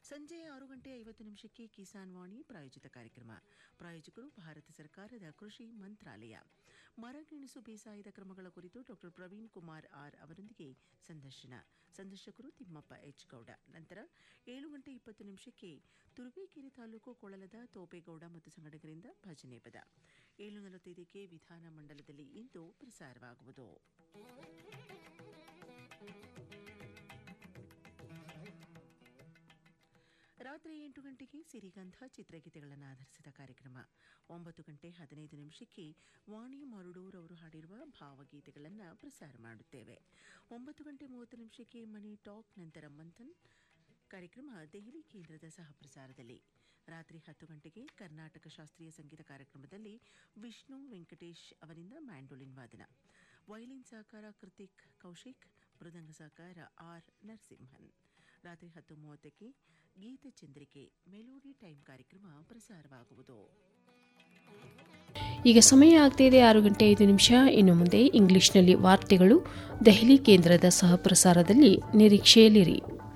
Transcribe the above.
ಸಂಜೆ ಆರು ಗಂಟೆ ಐವತ್ತು ನಿಮಿಷಕ್ಕೆ ಕಿಸಾನ್ ವಾಣಿ ಪ್ರಾಯೋಜಿತ ಕಾರ್ಯಕ್ರಮ ಪ್ರಾಯೋಜಕರು ಭಾರತ ಸರ್ಕಾರದ ಕೃಷಿ ಮಂತ್ರಾಲಯ ಮರಗೆಣಸು ಬೇಸಾಯದ ಕ್ರಮಗಳ ಕುರಿತು ಡಾಕ್ಟರ್ ಪ್ರವೀಣ್ ಕುಮಾರ್ ಆರ್ ಅವರೊಂದಿಗೆ ಸಂದರ್ಶನ ಸಂದರ್ಶಕರು ತಿಮ್ಮಪ್ಪ ಎಚ್ ಗೌಡ ನಂತರ ಏಳು ಗಂಟೆ ಇಪ್ಪತ್ತು ನಿಮಿಷಕ್ಕೆ ತುರುವೇಕೆರೆ ತಾಲೂಕು ಕೊಳಲದ ತೋಪೇಗೌಡ ಮತ್ತು ಸಂಘಟಕರಿಂದ ಭಜನೆ ಪದ ಏಳು ನಲವತ್ತೈದಕ್ಕೆ ವಿಧಾನ ಮಂಡಲದಲ್ಲಿ ಇಂದು ಪ್ರಸಾರವಾಗುವುದು ರಾತ್ರಿ ಎಂಟು ಗಂಟೆಗೆ ಸಿರಿಗಂಧ ಚಿತ್ರಗೀತೆಗಳನ್ನು ಆಧರಿಸಿದ ಕಾರ್ಯಕ್ರಮ ಒಂಬತ್ತು ಗಂಟೆ ಹದಿನೈದು ನಿಮಿಷಕ್ಕೆ ವಾಣಿ ಮರುಡೂರ್ ಅವರು ಹಾಡಿರುವ ಭಾವಗೀತೆಗಳನ್ನು ಪ್ರಸಾರ ಮಾಡುತ್ತೇವೆ ಒಂಬತ್ತು ಗಂಟೆ ಮೂವತ್ತು ನಿಮಿಷಕ್ಕೆ ಮನಿ ಟಾಕ್ ನಂತರ ಮಂಥನ್ ಕಾರ್ಯಕ್ರಮ ದೆಹಲಿ ಕೇಂದ್ರದ ಸಹಪ್ರಸಾರದಲ್ಲಿ ರಾತ್ರಿ ಹತ್ತು ಗಂಟೆಗೆ ಕರ್ನಾಟಕ ಶಾಸ್ತ್ರೀಯ ಸಂಗೀತ ಕಾರ್ಯಕ್ರಮದಲ್ಲಿ ವಿಷ್ಣು ವೆಂಕಟೇಶ್ ಅವರಿಂದ ಮ್ಯಾಂಡೋಲಿನ್ ವಾದನ ವಯಲಿನ್ ಸಹಕಾರ ಕೃತಿಕ್ ಕೌಶಿಕ್ ಮೃದಂಗ ಸಹಕಾರ ಆರ್ ನರಸಿಂಹನ್ ರಾತ್ರಿ ಹತ್ತು ಮೂವತ್ತಕ್ಕೆ ಗೀತಚಂದ್ರಿಕೆ ಮೆಲೋಡಿ ಟೈಮ್ ಕಾರ್ಯಕ್ರಮ ಪ್ರಸಾರವಾಗುವುದು ಈಗ ಸಮಯ ಆಗ್ತಿದೆ ಆರು ಗಂಟೆ ಐದು ನಿಮಿಷ ಇನ್ನು ಮುಂದೆ ಇಂಗ್ಲಿಷ್ನಲ್ಲಿ ವಾರ್ತೆಗಳು ದೆಹಲಿ ಕೇಂದ್ರದ ಸಹಪ್ರಸಾರದಲ್ಲಿ ನಿರೀಕ್ಷೆಯಲ್ಲಿರಿ